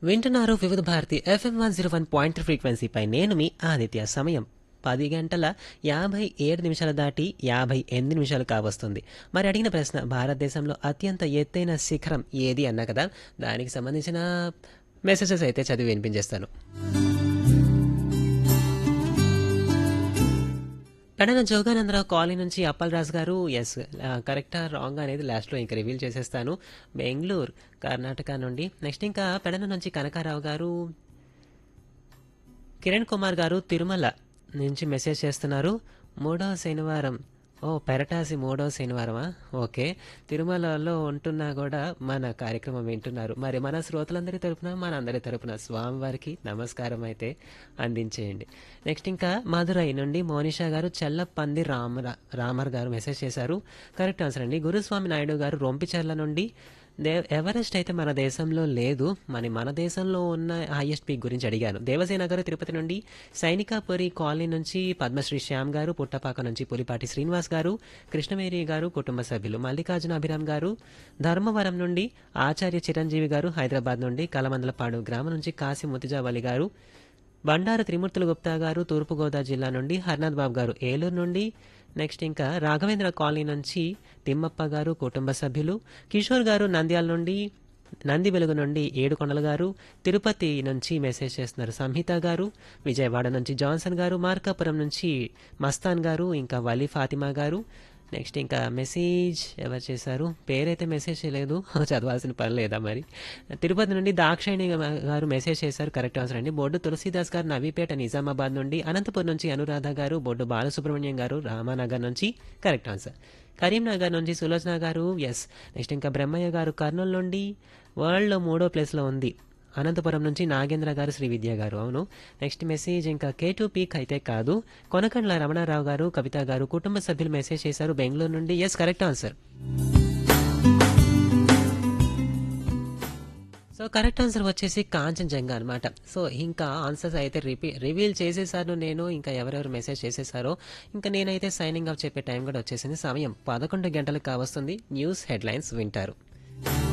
వింటున్నారు Vividh Bharati FM one zero one point ఫ్రీక్వెన్సీపై నేను మీ ఆదిత్య సమయం పది గంటల యాభై ఏడు నిమిషాలు దాటి యాభై ఎనిమిది నిమిషాలు కావస్తుంది మరి అడిగిన ప్రశ్న భారతదేశంలో అత్యంత ఎత్తైన శిఖరం ఏది అన్నా కదా దానికి సంబంధించిన మెసేజెస్ అయితే చదివి వినిపించేస్తాను పెడన జోగానందరావు కాలనీ నుంచి అప్పల్ రాజు గారు ఎస్ కరెక్టా రాంగ్ అనేది లాస్ట్లో ఇంకా రివీల్ చేసేస్తాను బెంగళూరు కర్ణాటక నుండి నెక్స్ట్ ఇంకా పెడన నుంచి కనకారావు గారు కిరణ్ కుమార్ గారు తిరుమల నుంచి మెసేజ్ చేస్తున్నారు మూడో శనివారం ఓ పెరటాసి మూడో శనివారమా ఓకే తిరుమలలో ఉంటున్నా కూడా మన కార్యక్రమం వింటున్నారు మరి మన శ్రోతలందరి తరపున మన అందరి తరపున స్వామివారికి నమస్కారం అయితే అందించేయండి నెక్స్ట్ ఇంకా మధురై నుండి మోనిషా గారు చెల్లపంది రామ రామర్ గారు మెసేజ్ చేశారు కరెక్ట్ ఆన్సర్ అండి గురుస్వామి నాయుడు గారు రొంపిచెర్ల నుండి దే ఎవరెస్ట్ అయితే మన దేశంలో లేదు మరి మన దేశంలో ఉన్న హైయెస్ట్ పీక్ గురించి అడిగాను దేవసేన గారు తిరుపతి నుండి సైనికాపురి కాలనీ నుంచి పద్మశ్రీ శ్యామ్ గారు పుట్టపాక నుంచి పులిపాటి శ్రీనివాస్ గారు కృష్ణవేరి గారు కుటుంబ సభ్యులు మల్లికార్జున అభిరామ్ గారు ధర్మవరం నుండి ఆచార్య చిరంజీవి గారు హైదరాబాద్ నుండి కలమందలపాడు గ్రామం నుంచి కాశీ ముతిజావలి గారు బండారు త్రిమూర్తుల గుప్తా గారు తూర్పుగోదావరి జిల్లా నుండి హర్నాథ్ బాబు గారు ఏలూరు నుండి నెక్స్ట్ ఇంకా రాఘవేంద్ర కాలనీ నుంచి తిమ్మప్ప గారు కుటుంబ సభ్యులు కిషోర్ గారు నంద్యాల నుండి నంది వెలుగు నుండి ఏడుకొండల గారు తిరుపతి నుంచి మెసేజ్ చేస్తున్నారు సంహిత గారు విజయవాడ నుంచి జాన్సన్ గారు మార్కాపురం నుంచి మస్తాన్ గారు ఇంకా వలీ ఫాతిమా గారు నెక్స్ట్ ఇంకా మెసేజ్ ఎవరు చేశారు పేరైతే మెసేజ్ చేయలేదు చదవాల్సిన పని లేదా మరి తిరుపతి నుండి దాక్షాయణి గారు మెసేజ్ చేశారు కరెక్ట్ ఆన్సర్ అండి బొడ్డు తులసీదాస్ గారు నవీపేట నిజామాబాద్ నుండి అనంతపురం నుంచి అనురాధ గారు బొడ్డు బాలసుబ్రహ్మణ్యం గారు రామానగర్ నుంచి కరెక్ట్ ఆన్సర్ కరీంనగర్ నుంచి సులోచన గారు ఎస్ నెక్స్ట్ ఇంకా బ్రహ్మయ్య గారు కర్నూలు నుండి వరల్డ్లో మూడో ప్లేస్లో ఉంది అనంతపురం నుంచి నాగేంద్ర గారు శ్రీ విద్య గారు అవును నెక్స్ట్ మెసేజ్ ఇంకా కే టూ పీక్ అయితే కాదు కొనకండ్ల రమణారావు గారు కవిత గారు కుటుంబ సభ్యులు మెసేజ్ చేశారు బెంగళూరు నుండి yes correct answer so correct answer వచ్చేసి కాంచన్జంగా అనమాట సో ఇంకా ఆన్సర్స్ అయితే రిపీ రివీల్ చేసేసాను నేను ఇంకా ఎవరెవరు మెసేజ్ చేసేసారో ఇంకా నేనైతే సైనింగ్ ఆఫ్ చెప్పే టైం కూడా వచ్చేసింది సమయం పదకొండు గంటలకు కావస్తుంది న్యూస్ హెడ్లైన్స్ వింటారు